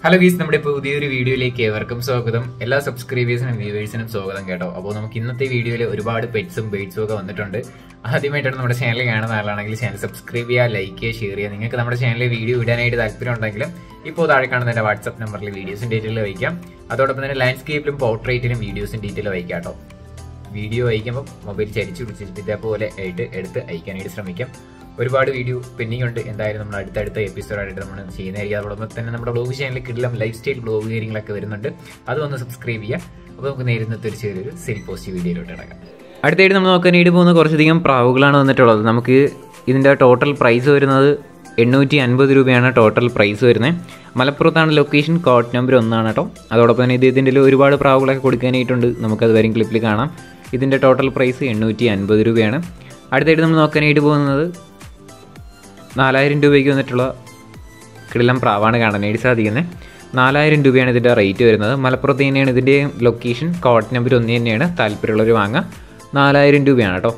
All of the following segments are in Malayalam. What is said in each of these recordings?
ഹലോ ഗീസ് നമ്മുടെ പുതിയൊരു വീഡിയോയിലേക്ക് ഏവർക്കും സ്വാഗതം എല്ലാ സബ്സ്ക്രൈബേഴ്സിനും വ്യൂവേഴ്സിനും സ്വാഗതം കേട്ടോ അപ്പോൾ നമുക്ക് ഇന്നത്തെ വീഡിയോയിൽ ഒരുപാട് പെറ്റ്സും ബേഡ്സും ഒക്കെ വന്നിട്ടുണ്ട് ആദ്യമായിട്ടാണ് നമ്മുടെ ചാനൽ കാണുന്ന ആളാണെങ്കിൽ ചാനൽ സബ്സ്ക്രൈബ് ചെയ്യുക ലൈക്ക് ചെയ്യുക ഷെയർ ചെയ്യുക നിങ്ങൾക്ക് നമ്മുടെ ചാനലിൽ വീഡിയോ ഇടാനായിട്ട് താല്പര്യം ഉണ്ടെങ്കിലും ഇപ്പോൾ താഴെ കാണുന്ന എൻ്റെ വാട്സ്ആപ്പ് നമ്പറിൽ വീഡിയോസും ഡീറ്റെയിൽ വയ്ക്കാം അതോടൊപ്പം തന്നെ ലാൻഡ്സ്കേപ്പിലും പോർട്രേറ്റിലും വീഡിയോസും ഡീറ്റെയിൽ വയ്ക്കാം കേട്ടോ വീഡിയോ അയക്കുമ്പോൾ മൊബൈൽ ചരിച്ചു പിടിച്ചിട്ട് ഇതേപോലെ ആയിട്ട് എടുത്ത് അയക്കാനായിട്ട് ശ്രമിക്കാം ഒരുപാട് വീഡിയോ പെൻഡിങ് ഉണ്ട് എന്തായാലും നമ്മൾ അടുത്തടുത്ത എപ്പിസോഡായിട്ട് നമ്മൾ ചെയ്യുന്നതായിരിക്കും അതോടൊപ്പം തന്നെ നമ്മുടെ ബ്ലോഗ് ചാനലിൽ കിടലം ലൈഫ് സ്റ്റൈൽ ബ്ലോഗ് കാര്യങ്ങളൊക്കെ വരുന്നുണ്ട് അതൊന്ന് സബ്സ്ക്രൈബ് ചെയ്യുക അപ്പോൾ നമുക്ക് നേരിടുന്ന ഒരു ചെറിയൊരു സെൽ പോസ്റ്റ് വീഡിയോയിലോട്ട് ഇടക്കാം അടുത്തായിട്ട് നമ്മൾ നോക്കാനായിട്ട് പോകുന്ന കുറച്ചധികം പ്രാവുകളാണ് വന്നിട്ടുള്ളത് നമുക്ക് ഇതിൻ്റെ ടോട്ടൽ പ്രൈസ് വരുന്നത് എണ്ണൂറ്റി അൻപത് രൂപയാണ് ടോട്ടൽ പ്രൈസ് വരുന്നത് മലപ്പുറത്താണ് ലൊക്കേഷൻ കോട്ട് നമ്പർ ഒന്നാണ് കേട്ടോ അതോടൊപ്പം തന്നെ ഇത് ഇതിൻ്റെ ഒരുപാട് പ്രാവുകളൊക്കെ കൊടുക്കാനായിട്ടുണ്ട് നമുക്കത് വരും ക്ലിപ്പിൽ കാണാം ഇതിൻ്റെ ടോട്ടൽ പ്രൈസ് എണ്ണൂറ്റി അൻപത് രൂപയാണ് അടുത്തായിട്ട് നമ്മൾ നോക്കാനായിട്ട് പോകുന്നത് നാലായിരം രൂപയ്ക്ക് വന്നിട്ടുള്ള കിടിലം പ്രാവാണ് കാണാനായിട്ട് സാധിക്കുന്നത് നാലായിരം രൂപയാണ് ഇതിൻ്റെ റേറ്റ് വരുന്നത് മലപ്പുറത്ത് തന്നെയാണ് ഇതിൻ്റെ ലൊക്കേഷൻ കോട്ട് നമ്പർ ഒന്ന് തന്നെയാണ് താല്പര്യമുള്ളവർ വാങ്ങാം നാലായിരം രൂപയാണ് കേട്ടോ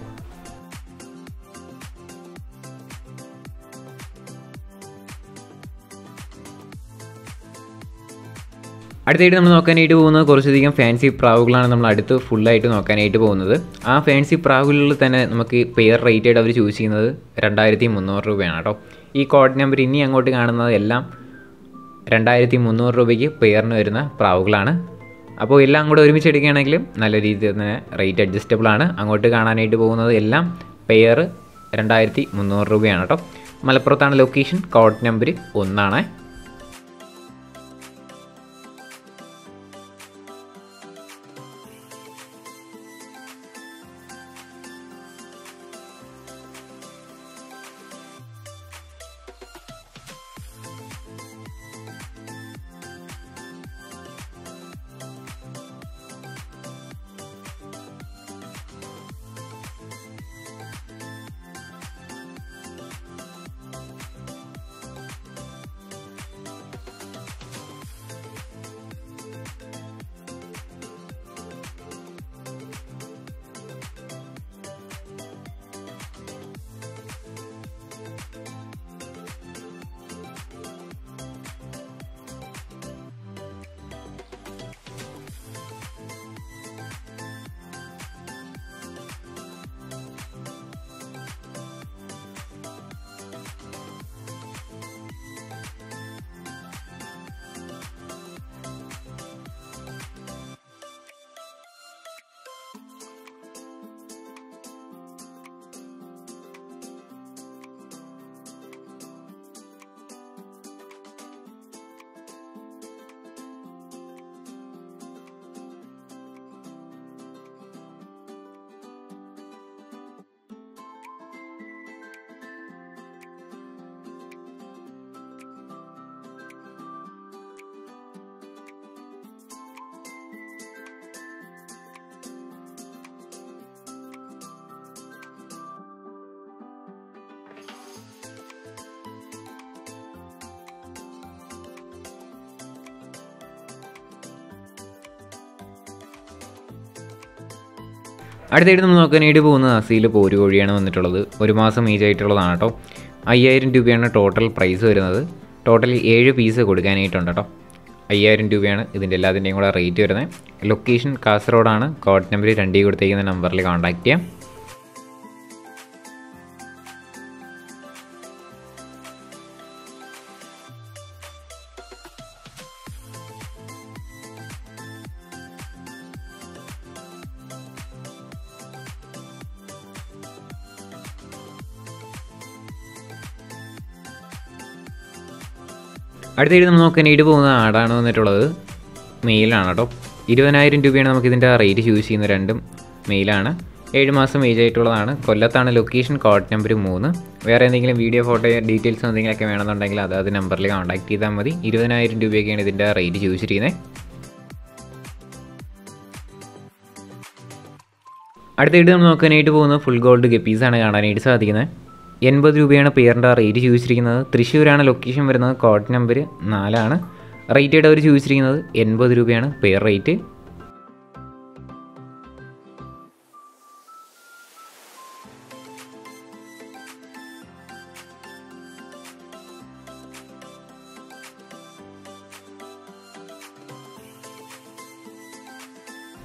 അടുത്തായിട്ട് നമ്മൾ നോക്കാനായിട്ട് പോകുന്നത് കുറച്ചധികം ഫാൻസി പ്രാവുകളാണ് നമ്മൾ അടുത്ത് ഫുള്ളായിട്ട് നോക്കാനായിട്ട് പോകുന്നത് ആ ഫാൻസി പ്രാവുകളിൽ തന്നെ നമുക്ക് പെയർ റേറ്റ് ആയിട്ട് അവർ ചൂസ് ചെയ്യുന്നത് രണ്ടായിരത്തി മുന്നൂറ് രൂപയാണ് കേട്ടോ ഈ കോഡ് നമ്പർ ഇനി അങ്ങോട്ട് കാണുന്നത് എല്ലാം രണ്ടായിരത്തി മുന്നൂറ് രൂപയ്ക്ക് പെയറിന് വരുന്ന പ്രാവുകളാണ് അപ്പോൾ എല്ലാം കൂടെ ഒരുമിച്ച് എടുക്കുകയാണെങ്കിലും നല്ല രീതിയിൽ തന്നെ റേറ്റ് അഡ്ജസ്റ്റബിൾ ആണ് അങ്ങോട്ട് കാണാനായിട്ട് പോകുന്നത് എല്ലാം പെയർ രണ്ടായിരത്തി മുന്നൂറ് രൂപയാണ് കേട്ടോ മലപ്പുറത്താണ് ലൊക്കേഷൻ കോഡ് നമ്പർ ഒന്നാണ് അടുത്തായിട്ട് നമ്മൾ നോക്കാനായിട്ട് പോകുന്നത് അസീൽ പോരു കോഴിയാണ് വന്നിട്ടുള്ളത് ഒരു മാസം ഏജ് ആയിട്ടുള്ളതാണ് കേട്ടോ അയ്യായിരം രൂപയാണ് ടോട്ടൽ പ്രൈസ് വരുന്നത് ടോട്ടൽ ഏഴ് പീസ് കൊടുക്കാനായിട്ടുണ്ട് കേട്ടോ അയ്യായിരം രൂപയാണ് ഇതിൻ്റെ എല്ലാത്തിൻ്റെയും കൂടെ റേറ്റ് വരുന്നത് ലൊക്കേഷൻ കാസർഗോഡാണ് കോഡ് നമ്പർ രണ്ടീ കൊടുത്തേക്കുന്ന നമ്പറിൽ കോൺടാക്റ്റ് ചെയ്യാം അടുത്തായിട്ട് നമ്മൾ നോക്കാനായിട്ട് പോകുന്ന ആടാണ് വന്നിട്ടുള്ളത് മെയിലാണ് കേട്ടോ ഇരുപതിനായിരം രൂപയാണ് നമുക്ക് ഇതിൻ്റെ റേറ്റ് ചൂസ് ചെയ്യുന്ന രണ്ടും മെയിലാണ് ഏഴ് മാസം ഏജ് ആയിട്ടുള്ളതാണ് കൊല്ലത്താണ് ലൊക്കേഷൻ കോഡ് നമ്പർ മൂന്ന് വേറെ എന്തെങ്കിലും വീഡിയോ ഫോട്ടോ ഡീറ്റെയിൽസ് എന്തെങ്കിലുമൊക്കെ വേണമെന്നുണ്ടെങ്കിൽ അതാത് നമ്പറിൽ കോൺടാക്ട് ചെയ്താൽ മതി ഇരുപതിനായിരം രൂപയൊക്കെയാണ് ഇതിൻ്റെ റേറ്റ് ചൂസ് ചെയ്യുന്നത് അടുത്തായിട്ട് നമ്മൾ നോക്കാനായിട്ട് പോകുന്നത് ഫുൾ ഗോൾഡ് ഗപ്പീസാണ് കാണാനായിട്ട് സാധിക്കുന്നത് എൺപത് രൂപയാണ് പെയറിൻ്റെ റേറ്റ് ചോദിച്ചിരിക്കുന്നത് തൃശ്ശൂരാണ് ലൊക്കേഷൻ വരുന്നത് കോഡ് നമ്പർ നാലാണ് റേറ്റ് ആയിട്ട് അവർ ചോദിച്ചിരിക്കുന്നത് എൺപത് രൂപയാണ് പെയർ റേറ്റ്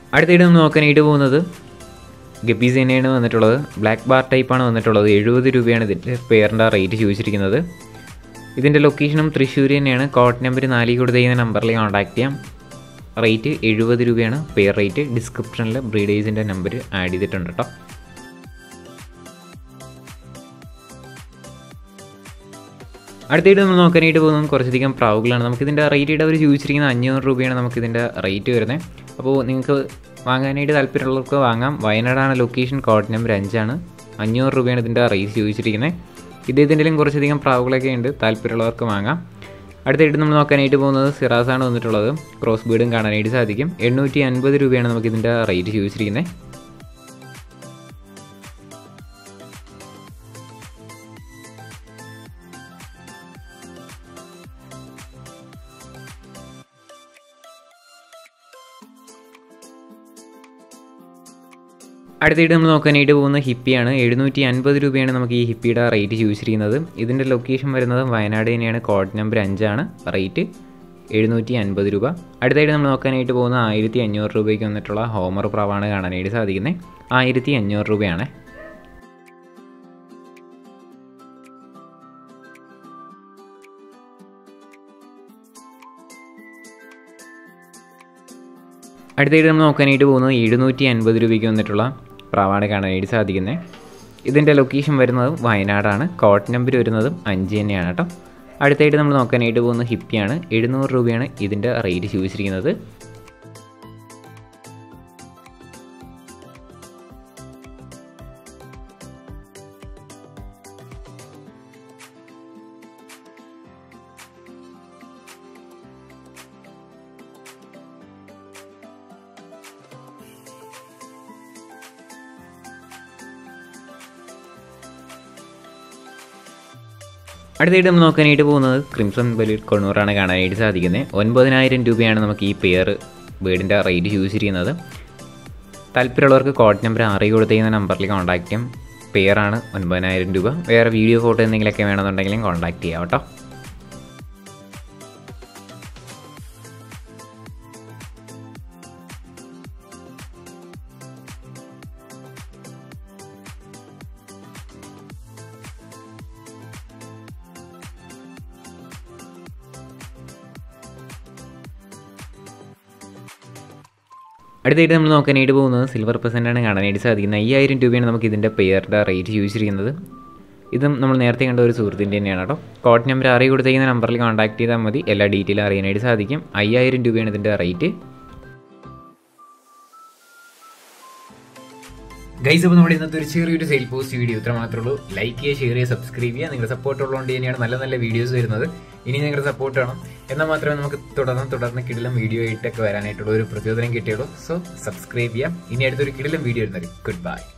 അടുത്തായിട്ട് നമ്മൾ നോക്കാനായിട്ട് പോകുന്നത് ഗപ്പീസ് തന്നെയാണ് വന്നിട്ടുള്ളത് ബ്ലാക്ക് ബാർ ടൈപ്പാണ് വന്നിട്ടുള്ളത് എഴുപത് രൂപയാണ് ഇതിൻ്റെ പെയറിൻ്റെ റേറ്റ് ചോദിച്ചിരിക്കുന്നത് ഇതിൻ്റെ ലൊക്കേഷനും തൃശ്ശൂർ തന്നെയാണ് കോഡ് നമ്പർ നാലിൽ കൊടുത്ത് ചെയ്യുന്ന നമ്പറിൽ കോൺടാക്ട് ചെയ്യാം റേറ്റ് എഴുപത് രൂപയാണ് പെയർ റേറ്റ് ഡിസ്ക്രിപ്ഷനിൽ ബ്രീഡേഴ്സിൻ്റെ നമ്പർ ആഡ് ചെയ്തിട്ടുണ്ട് കേട്ടോ അടുത്തായിട്ട് നമ്മൾ നോക്കാനായിട്ട് പോകുന്നത് കുറച്ചധികം പ്രാവുകളാണ് നമുക്കിതിൻ്റെ റേറ്റ് അവർ ചോദിച്ചിരിക്കുന്നത് അഞ്ഞൂറ് രൂപയാണ് നമുക്കിതിൻ്റെ റേറ്റ് വരുന്നത് അപ്പോൾ നിങ്ങൾക്ക് വാങ്ങാനായിട്ട് താല്പര്യമുള്ളവർക്ക് വാങ്ങാം വയനാടാണ് ലൊക്കേഷൻ കോഡ് നമ്പർ അഞ്ചാണ് അഞ്ഞൂറ് രൂപയാണ് ഇതിൻ്റെ റേറ്റ് ചോദിച്ചിരിക്കുന്നത് ഇദ്ദേഹത്തിൻ്റെയും കുറച്ചധികം പ്രാവുകളൊക്കെ ഉണ്ട് താല്പര്യമുള്ളവർക്ക് വാങ്ങാം അടുത്തായിട്ട് നമ്മൾ നോക്കാനായിട്ട് പോകുന്നത് സിറാസാണ് വന്നിട്ടുള്ളത് ക്രോസ് ബീഡും കാണാനായിട്ട് സാധിക്കും എണ്ണൂറ്റി അൻപത് രൂപയാണ് നമുക്കിതിൻ്റെ റേറ്റ് ചോദിച്ചിരിക്കുന്നത് അടുത്തായിട്ട് നമ്മൾ നോക്കാനായിട്ട് പോകുന്ന ഹിപ്പിയാണ് എഴുന്നൂറ്റി അൻപത് രൂപയാണ് നമുക്ക് ഈ ഹിപ്പിയുടെ റേറ്റ് ചോദിച്ചിരിക്കുന്നത് ഇതിൻ്റെ ലൊക്കേഷൻ വരുന്നത് വയനാട് തന്നെയാണ് കോഡ് നമ്പർ അഞ്ചാണ് റേറ്റ് എഴുന്നൂറ്റി അൻപത് രൂപ അടുത്തായിട്ട് നമ്മൾ നോക്കാനായിട്ട് പോകുന്ന ആയിരത്തി അഞ്ഞൂറ് രൂപയ്ക്ക് വന്നിട്ടുള്ള ഹോമർ പ്രാവാണ് കാണാനായിട്ട് സാധിക്കുന്നത് ആയിരത്തി അഞ്ഞൂറ് രൂപയാണ് അടുത്തായിട്ട് നമ്മൾ നോക്കാനായിട്ട് പോകുന്നത് എഴുന്നൂറ്റി അൻപത് രൂപയ്ക്ക് വന്നിട്ടുള്ള പ്രാവാണ് കാണാനായിട്ട് സാധിക്കുന്നത് ഇതിൻ്റെ ലൊക്കേഷൻ വരുന്നത് വയനാടാണ് കോട്ട് നമ്പർ വരുന്നതും അഞ്ച് തന്നെയാണ് കേട്ടോ അടുത്തായിട്ട് നമ്മൾ നോക്കാനായിട്ട് പോകുന്ന ഹിപ്പിയാണ് എഴുന്നൂറ് രൂപയാണ് ഇതിൻ്റെ റേറ്റ് ചോദിച്ചിരിക്കുന്നത് അടുത്തായിട്ട് നമ്മൾ നോക്കാനായിട്ട് പോകുന്നത് ക്രിംസൺ ബലീഡ് കൊണ്ണൂറാണ് കാണാനായിട്ട് സാധിക്കുന്നത് ഒൻപതിനായിരം രൂപയാണ് നമുക്ക് ഈ പെയർ ബേഡിൻ്റെ റേറ്റ് ചോദിച്ചിരിക്കുന്നത് താല്പര്യമുള്ളവർക്ക് കോഡ് നമ്പർ അറിയി കൊടുത്തിരിക്കുന്ന നമ്പറിൽ കോൺടാക്ട് ചെയ്യാം പെയറാണ് ഒൻപതിനായിരം രൂപ വേറെ വീഡിയോ ഫോട്ടോ എന്തെങ്കിലുമൊക്കെ വേണമെന്നുണ്ടെങ്കിലും കോൺടാക്ട് ചെയ്യാം കേട്ടോ അടുത്തായിട്ട് നമ്മൾ നോക്കാനായിട്ട് പോകുന്നത് സിൽവർ പെർസെൻ്റാണ് കാണാനായിട്ട് സാധിക്കുന്നത് അയ്യായിരം രൂപയാണ് നമുക്ക് ഇതിൻ്റെ പെയറുടെ റേറ്റ് ചോദിച്ചിരിക്കുന്നത് ഇതും നമ്മൾ നേരത്തെ കണ്ട ഒരു സുഹൃത്തിൻ്റെ തന്നെയാണ് കേട്ടോ കോഡ് നമ്പർ അറിയി കൊടുത്തേക്കുന്ന നമ്പറിൽ കോൺടാക്ട് ചെയ്താൽ മതി എല്ലാ ഡീറ്റെയിലും അറിയാനായിട്ട് സാധിക്കും അയ്യായിരം രൂപയാണ് ഇതിൻ്റെ റേറ്റ് ഗൈസ് അപ്പോൾ നമ്മുടെ ഇന്നത്തെ ഒരു ചെറിയൊരു സെയിൽ പോസ്റ്റ് വീഡിയോ ഇത്ര മാത്രമേ ഉള്ളൂ ലൈക്ക് ചെയ്യുക ഷെയർ ചെയ്യുക സബ്സ്ക്രൈബ് ചെയ്യുക നിങ്ങളുടെ സപ്പോർട്ട് ഉള്ളതുകൊണ്ട് തന്നെയാണ് നല്ല നല്ല വീഡിയോസ് വരുന്നത് ഇനി നിങ്ങളുടെ സപ്പോർട്ട് വേണം എന്നാൽ മാത്രമേ നമുക്ക് തുടർന്ന് തുടർന്ന് കിടിലം വീഡിയോ ആയിട്ടൊക്കെ വരാനായിട്ടുള്ള ഒരു പ്രചോദനം കിട്ടിയുള്ളൂ സോ സബ്സ്ക്രൈബ് ചെയ്യാം ഇനി അടുത്തൊരു കിടിലം വീഡിയോ വരുന്നത് ഗുഡ് ബൈ